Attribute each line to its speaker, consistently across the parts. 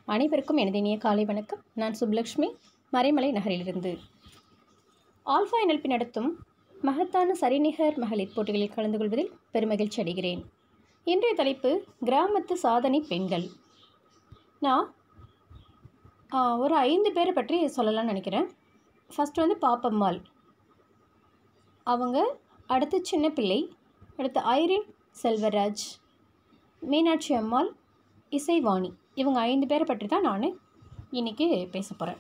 Speaker 1: அனைவருக்கும் எனது இனிய காலை வணக்கம் நான் சுப்லக்ஷ்மி மறைமலை நகரிலிருந்து ஆல்ஃபா என்எல்பி நடத்தும் மகத்தான சரிநிகர் மகளிர் போட்டிகளில் கலந்து கொள்வதில் பெருமகிழ்ச்சி அடைகிறேன் இன்றைய தலைப்பு கிராமத்து சாதனை பெண்கள் நான் ஆ, ஒரு ஐந்து பேரை பற்றி சொல்லலாம்னு நினைக்கிறேன் ஃபஸ்ட் வந்து பாப்பம்மாள் அவங்க அடுத்து சின்ன பிள்ளை அடுத்து ஐரின் செல்வராஜ் மீனாட்சி அம்மாள் இசைவாணி இவங்க ஐந்து பேரை பற்றி தான் நான் இன்றைக்கி பேச போகிறேன்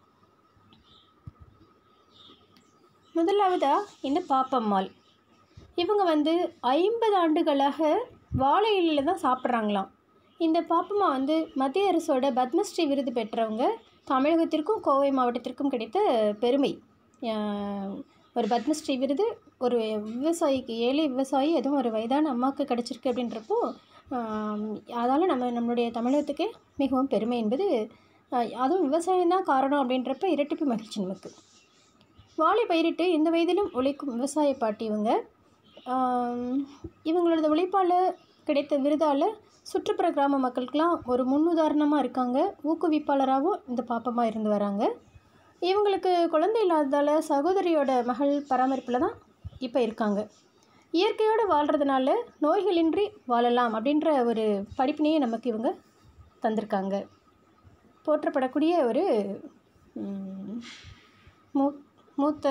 Speaker 1: முதலாவதாக இந்த பாப்பம்மாள் இவங்க வந்து ஐம்பது ஆண்டுகளாக வாழை இலையில் தான் சாப்பிட்றாங்களாம் இந்த பாப்பம்மா வந்து மத்திய அரசோட பத்மஸ்ரீ விருது பெற்றவங்க தமிழகத்திற்கும் கோவை மாவட்டத்திற்கும் கிடைத்த பெருமை ஆஹ் ஒரு பத்மஸ்ரீ விருது ஒரு விவசாயிக்கு ஏழை விவசாயி அதுவும் ஒரு வயதான அம்மாவுக்கு கிடச்சிருக்கு அப்படின்றப்போ அதால் நம்ம நம்மளுடைய தமிழகத்துக்கே மிகவும் பெருமை என்பது ஆஹ் அதுவும் விவசாயம் தான் காரணம் அப்படின்றப்ப இரட்டிப்பு மகிழ்ச்சி நமக்கு வாழை பயிரிட்டு இந்த வயதிலும் உழைக்கும் விவசாய பாட்டி இவங்க ஆம், இவங்களோட உழைப்பால் கிடைத்த விருதால் சுற்றுப்புற கிராம மக்களுக்கெல்லாம் ஒரு முன்னுதாரணமாக இருக்காங்க ஊக்குவிப்பாளராகவும் இந்த பாப்பமாக இருந்து வராங்க இவங்களுக்கு குழந்தை இல்லாததால் சகோதரியோட மகள் பராமரிப்பில் தான் இப்போ இருக்காங்க இயற்கையோடு வாழ்கிறதுனால நோய்களின்றி வாழலாம் அப்படின்ற ஒரு படிப்பினையே நமக்கு இவங்க தந்திருக்காங்க போற்றப்படக்கூடிய ஒரு ம், மூ மூத்த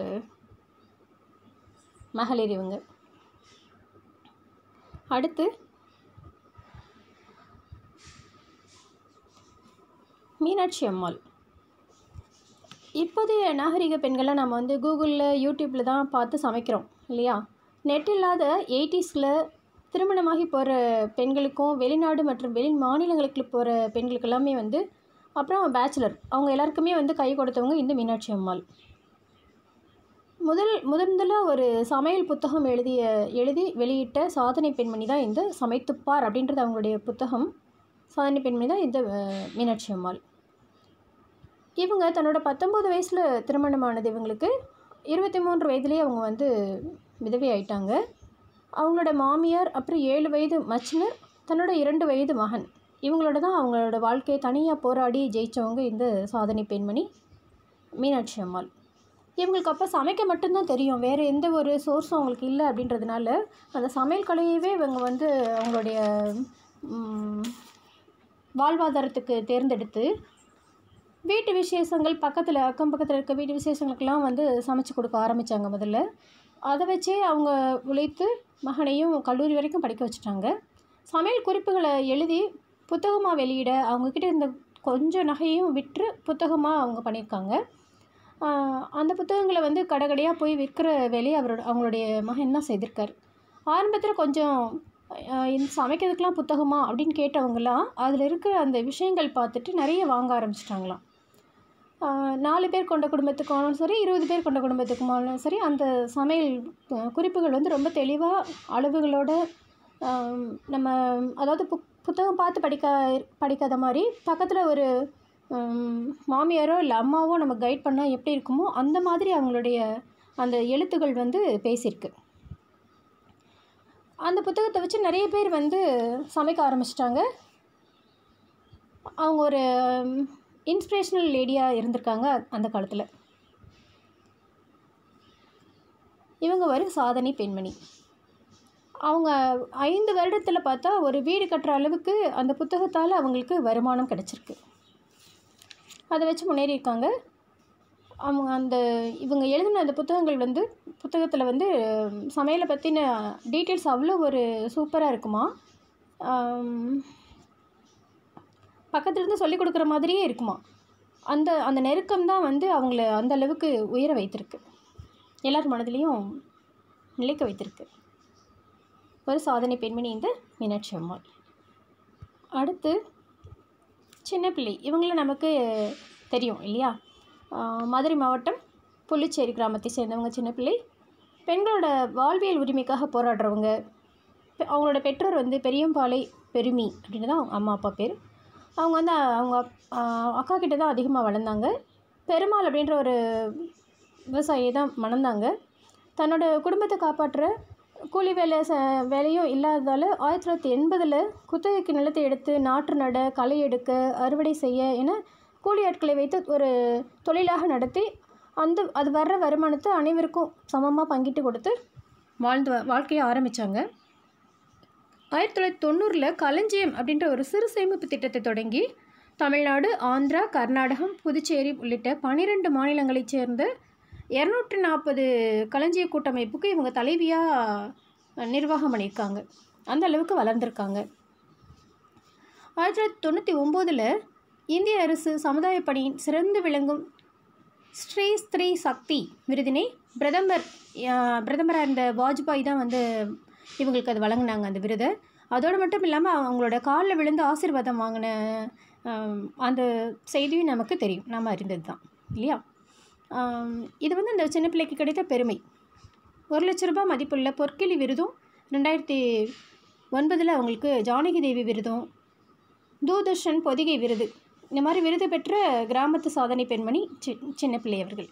Speaker 1: மகளிர் இவங்க அடுத்து மீனாட்சி அம்மாள் இப்போதைய நாகரிக பெண்களை நம்ம வந்து கூகுளில் யூடியூப்பில் தான் பார்த்து சமைக்கிறோம் இல்லையா நெட் இல்லாத எயிட்டிஸில் திருமணமாகி போகிற பெண்களுக்கும் வெளிநாடு மற்றும் வெளி மாநிலங்களுக்கு போகிற பெண்களுக்கு எல்லாமே வந்து அப்புறம் பேச்சுலர் அவங்க எல்லாருக்குமே வந்து கை கொடுத்தவங்க இந்த மீனாட்சி அம்மாள் முதல் முதன் முதலாக ஒரு சமையல் புத்தகம் எழுதிய எழுதி வெளியிட்ட சாதனை பெண்மணி தான் இந்த சமைத்துப்பார் அப்படின்றது அவங்களுடைய புத்தகம் சாதனை பெண்மணி தான் இந்த அஹ், மீனாட்சி அம்மாள் இவங்க தன்னோட பத்தொம்போது வயசில் திருமணமானது இவங்களுக்கு இருபத்தி மூன்று வயதுலேயே அவங்க வந்து விதவை ஆயிட்டாங்க அவங்களோட மாமியார் அப்புறம் ஏழு வயது மச்சினர் தன்னோட இரண்டு வயது மகன் இவங்களோட தான் அவங்களோட வாழ்க்கையை தனியாக போராடி ஜெயித்தவங்க இந்த சாதனை பெண்மணி மீனாட்சி அம்மாள் இவங்களுக்கு அப்போ சமைக்க மட்டும்தான் தெரியும் வேறு எந்த ஒரு சோர்ஸும் அவங்களுக்கு இல்லை அப்படின்றதுனால அந்த சமையல் கலையவே இவங்க வந்து அவங்களுடைய ம், வாழ்வாதாரத்துக்கு தேர்ந்தெடுத்து வீட்டு விசேஷங்கள் பக்கத்தில் அக்கம் பக்கத்தில் இருக்க வீட்டு விசேஷங்களுக்கெல்லாம் வந்து சமைச்சு கொடுக்க ஆரம்பித்தாங்க முதல்ல அதை வச்சே அவங்க உழைத்து மகனையும் கல்லூரி வரைக்கும் படிக்க வச்சுட்டாங்க சமையல் குறிப்புகளை எழுதி புத்தகமாக வெளியிட அவங்கக்கிட்ட இருந்த கொஞ்சம் நகையும் விற்று புத்தகமாக அவங்க பண்ணியிருக்காங்க ஆஹ் அந்த புத்தகங்களை வந்து கடை கடையாக போய் விற்கிற வேலையை அவரோட அவங்களுடைய மகன் தான் செய்திருக்கார் ஆரம்பத்தில் கொஞ்சம் ஆஹ் இந்த சமைக்கிறதுக்கெலாம் புத்தகமா அப்படின்னு கேட்டவங்கலாம் அதில் இருக்கிற அந்த விஷயங்கள் பார்த்துட்டு நிறைய வாங்க ஆரம்பிச்சிட்டாங்களாம் ஆஹ் நாலு பேர் கொண்ட குடும்பத்துக்கானாலும் சரி இருபது பேர் கொண்ட குடும்பத்துக்குமாலும் சரி அந்த சமையல் ஆஹ் குறிப்புகள் வந்து ரொம்ப தெளிவாக அளவுகளோட ஆம், நம்ம அதாவது புக் புத்தகம் பார்த்து படிக்க படிக்காத மாதிரி பக்கத்தில் ஒரு ஆம், மாமியாரோ இல்லை அம்மாவோ நம்ம கைட் பண்ணால் எப்படி இருக்குமோ அந்த மாதிரி அவங்களுடைய அந்த எழுத்துக்கள் வந்து பேசியிருக்கு அந்த புத்தகத்தை வச்சு நிறைய பேர் வந்து சமைக்க ஆரம்பிச்சிட்டாங்க அவங்க ஒரு இன்ஸ்பிரேஷ்னல் லேடியாக இருந்திருக்காங்க அந்த காலத்தில் இவங்க ஒரு சாதனை பெண்மணி அவங்க ஐந்து வருடத்தில் பார்த்தா ஒரு வீடு கட்டுற அளவுக்கு அந்த புத்தகத்தால் அவங்களுக்கு வருமானம் கிடச்சிருக்கு அதை வச்சு முன்னேறியிருக்காங்க அவங்க அந்த இவங்க எழுதின அந்த புத்தகங்கள் வந்து புத்தகத்தில் வந்து சமையலை பற்றின டீட்டெயில்ஸ் அவ்வளோ ஒரு சூப்பராக இருக்குமா ஆம், பக்கத்துல இருந்து சொல்லிக் கொடுக்குற மாதிரியே இருக்குமா அந்த அந்த நெருக்கம் தான் வந்து அவங்கள அந்த அளவுக்கு உயர வைத்திருக்கு எல்லார் மனதிலையும் நிலைக்க வைத்திருக்கு ஒரு சாதனை பெண்மணி இந்த மீனாட்சி அம்மாள் அடுத்து சின்ன பிள்ளை இவங்கள நமக்கு தெரியும் இல்லையா ஆஹ் மதுரை மாவட்டம் புல்லுச்சேரி கிராமத்தை சேர்ந்தவங்க சின்ன பிள்ளை பெண்களோட வாழ்வியல் உரிமைக்காக போராடுறவங்க பெ- அவங்களோட பெற்றோர் வந்து பெரியம்பாலை பெருமி அப்படின்னு தான் அவங்க அம்மா அப்பா பேர் அவங்க வந்து அவங்க ஆஹ் அக்கா கிட்ட தான் அதிகமாக வளர்ந்தாங்க பெருமாள் அப்படின்ற ஒரு விவசாயியை தான் மணந்தாங்க தன்னோட குடும்பத்தை காப்பாற்ற கூலி வேலை ச வேலையும் இல்லாததால் ஆயிரத்தி தொள்ளாயிரத்தி எண்பதில் குத்தகைக்கு நிலத்தை எடுத்து நாற்று நட களை எடுக்க அறுவடை செய்ய என கூலி ஆட்களை வைத்து ஒரு தொழிலாக நடத்தி அந்த அது வர்ற வருமானத்தை அனைவருக்கும் சமமாக பங்கிட்டு கொடுத்து வாழ்ந்து வ- வாழ்க்கையை ஆரம்பித்தாங்க ஆயிரத்தி தொள்ளாயிரத்தி தொண்ணூறில் களஞ்சியம் அப்படின்ற ஒரு சிறு சேமிப்பு திட்டத்தை தொடங்கி தமிழ்நாடு ஆந்திரா கர்நாடகம் புதுச்சேரி உள்ளிட்ட பன்னிரெண்டு மாநிலங்களைச் சேர்ந்த இரநூற்றி நாற்பது களஞ்சிய கூட்டமைப்புக்கு இவங்க தலைவியாக நிர்வாகம் பண்ணியிருக்காங்க அந்த அளவுக்கு வளர்ந்துருக்காங்க ஆயிரத்தி தொள்ளாயிரத்தி தொண்ணூற்றி ஒம்போதில் இந்திய அரசு சமுதாய பணியின் சிறந்து விளங்கும் ஸ்ரீ ஸ்திரீ சக்தி விருதினை பிரதமர் அஹ், பிரதமராக இருந்த வாஜ்பாய் தான் வந்து இவங்களுக்கு அது வழங்கினாங்க அந்த விருதை அதோடு மட்டும் இல்லாமல் அவங்களோட காலில் விழுந்து ஆசீர்வாதம் வாங்கின அஹ், அந்த செய்தியும் நமக்கு தெரியும் நாம் அறிந்தது தான் இல்லையா ஆம், இது வந்து அந்த சின்ன பிள்ளைக்கு கிடைத்த பெருமை ஒரு லட்ச ரூபாய் மதிப்புள்ள பொற்கிளி விருதும் ரெண்டாயிரத்தி ஒன்பதில் அவங்களுக்கு ஜானகி தேவி விருதும் தூர்தர்ஷன் பொதிகை விருது இந்த மாதிரி விருது பெற்ற கிராமத்து சாதனை பெண்மணி சி சின்ன பிள்ளை அவர்கள்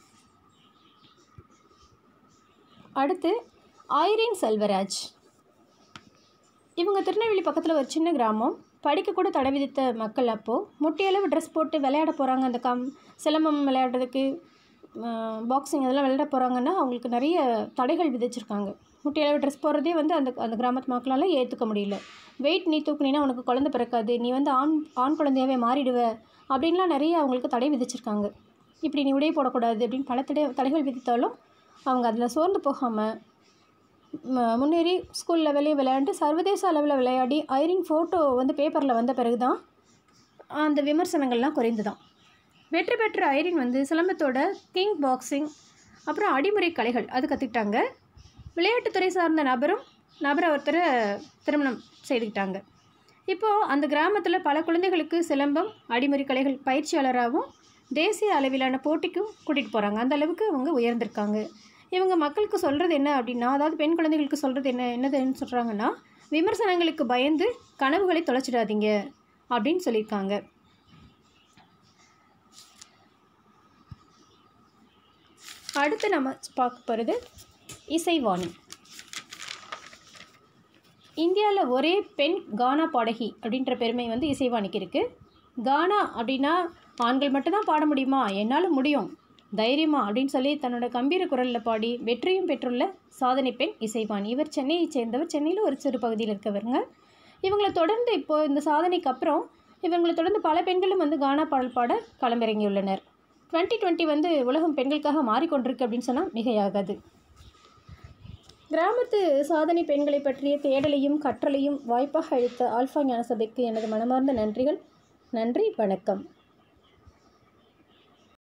Speaker 1: அடுத்து ஐரின் செல்வராஜ் இவங்க திருநெல்வேலி பக்கத்தில் ஒரு சின்ன கிராமம் படிக்க கூட தடை விதித்த மக்கள் அப்போது முட்டியளவு ட்ரெஸ் போட்டு விளையாட போகிறாங்க அந்த கம் சிலம்பம் விளையாடுறதுக்கு பாக்ஸிங் அதெல்லாம் விளையாட போகிறாங்கன்னா அவங்களுக்கு நிறைய தடைகள் விதிச்சிருக்காங்க முட்டியளவு ட்ரெஸ் போடுறதே வந்து அந்த அந்த கிராமத்து மக்களால் ஏற்றுக்க முடியல வெயிட் நீ தூக்குனீன்னா உனக்கு குழந்தை பிறக்காது நீ வந்து ஆண் ஆண் குழந்தையாவே மாறிடுவ அப்படின்லாம் நிறைய அவங்களுக்கு தடை விதிச்சிருக்காங்க இப்படி நீ உடைய போடக்கூடாது அப்படின்னு பல தடை தடைகள் விதித்தாலும் அவங்க அதில் சோர்ந்து போகாமல் ம- முன்னேறி ஸ்கூல் லெவல்லையும் விளையாண்டு சர்வதேச அளவில் விளையாடி ஐரின் ஃபோட்டோ வந்து பேப்பரில் வந்த பிறகு தான் அந்த விமர்சனங்கள்லாம் குறைந்து தான் வெற்றி பெற்ற ஐரின் வந்து சிலம்பத்தோட கிங் பாக்ஸிங் அப்புறம் அடிமுறை கலைகள் அது கற்றுக்கிட்டாங்க விளையாட்டுத்துறை சார்ந்த நபரும் நபரை ஒருத்தரை திருமணம் செய்துக்கிட்டாங்க இப்போது அந்த கிராமத்தில் பல குழந்தைகளுக்கு சிலம்பம் அடிமுறை கலைகள் பயிற்சியாளராகவும் தேசிய அளவிலான போட்டிக்கும் கூட்டிகிட்டு போகிறாங்க அந்த அளவுக்கு அவங்க உயர்ந்திருக்காங்க இவங்க மக்களுக்கு சொல்கிறது என்ன அப்படின்னா அதாவது பெண் குழந்தைகளுக்கு சொல்கிறது என்ன என்னதுன்னு சொல்கிறாங்கன்னா விமர்சனங்களுக்கு பயந்து கனவுகளை தொலைச்சிடாதீங்க அப்படின்னு சொல்லியிருக்காங்க அடுத்து நம்ம பார்க்க போகிறது இசைவாணி இந்தியாவில் ஒரே பெண் கானா பாடகி அப்படின்ற பெருமை வந்து இசைவாணிக்கு இருக்குது கானா அப்படின்னா ஆண்கள் மட்டும்தான் பாட முடியுமா என்னால் முடியும் தைரியமா அப்படின்னு சொல்லி தன்னோட கம்பீர குரலில் பாடி வெற்றியும் பெற்றுள்ள சாதனை பெண் இசைவாணி இவர் சென்னையை சேர்ந்தவர் சென்னையில் ஒரு சிறு பகுதியில் இருக்கவருங்க இவங்களை தொடர்ந்து இப்போது இந்த சாதனைக்கு அப்புறம் இவங்களை தொடர்ந்து பல பெண்களும் வந்து கானா பாடல் பாட களமிறங்கியுள்ளனர் டுவெண்ட்டி டுவெண்ட்டி வந்து உலகம் பெண்களுக்காக மாறிக்கொண்டிருக்கு அப்படின்னு சொன்னால் மிகையாகாது கிராமத்து சாதனை பெண்களை பற்றிய தேடலையும் கற்றலையும் வாய்ப்பாக அளித்த ஆல்ஃபா ஞானசபைக்கு எனது மனமார்ந்த நன்றிகள் நன்றி வணக்கம்